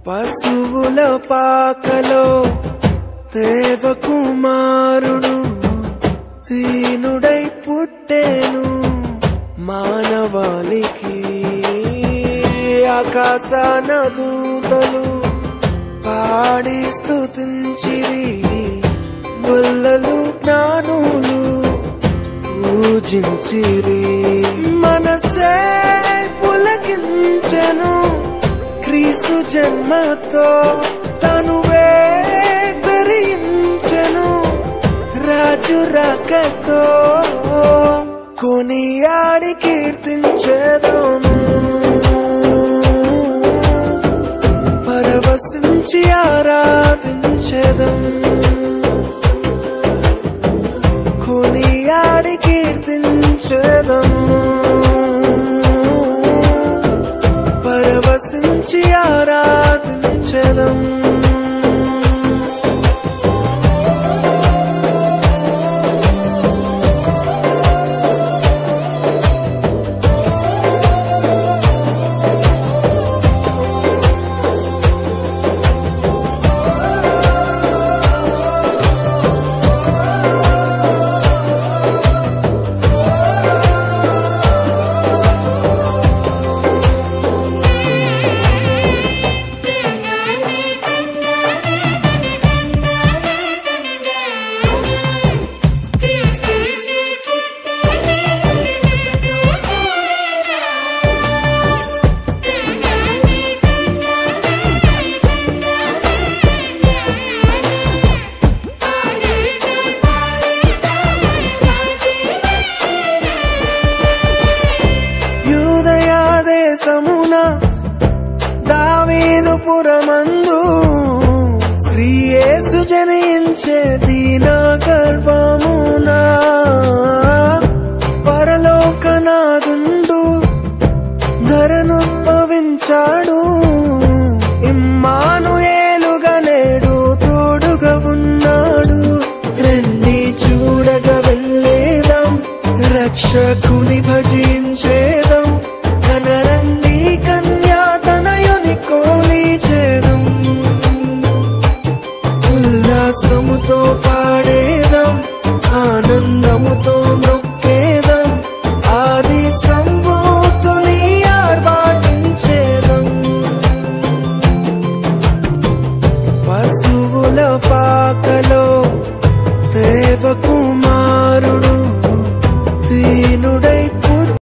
పశువుల పాకలో దేవకుమారుడు దీనుడై పుట్టేను మానవాళికి ఆకాశాన దూతలు పాడి స్తుతించిరి బుల్లలు జ్ఞానులు పూజించిరి మనసే పులకించెను క్రీస్తు జన్మతో తనువే ధరించెను రాజు రాకతో కొనియాడి కీర్తించేదోను పరవశించి ఆరాధించేదం కొనియాడి కీర్తించేదము పరవశించి ఆరాధించేదం క్రీస్తు పుట్టని వెలుగుతో కూడేరా కన్నాని కన్నాని కన్నాని ఆడేట పాడేట రాజే వచ్చేరా యూదయా దేశమున దావీదు పురమందు శ్రీయేసు జనించే దీన గర్భమున పరలోకనాదుండు ధరనుద్భవించాడు ఇమ్మానుయేలుగా నేడు తోడుగా ఉన్నాడు రండి చూడగా వెళ్ళేదాం రక్షకుని భజించేదం కనరండి కన్యా తనయుని కోలి చేదం ఉల్లాసముతో పాడేదం ఆనందముతో మొక్కేదం ఆది సంభూతుని ఆర్భాటించేదం పశువుల పాకలో దేవకుమారుడు దీనుడై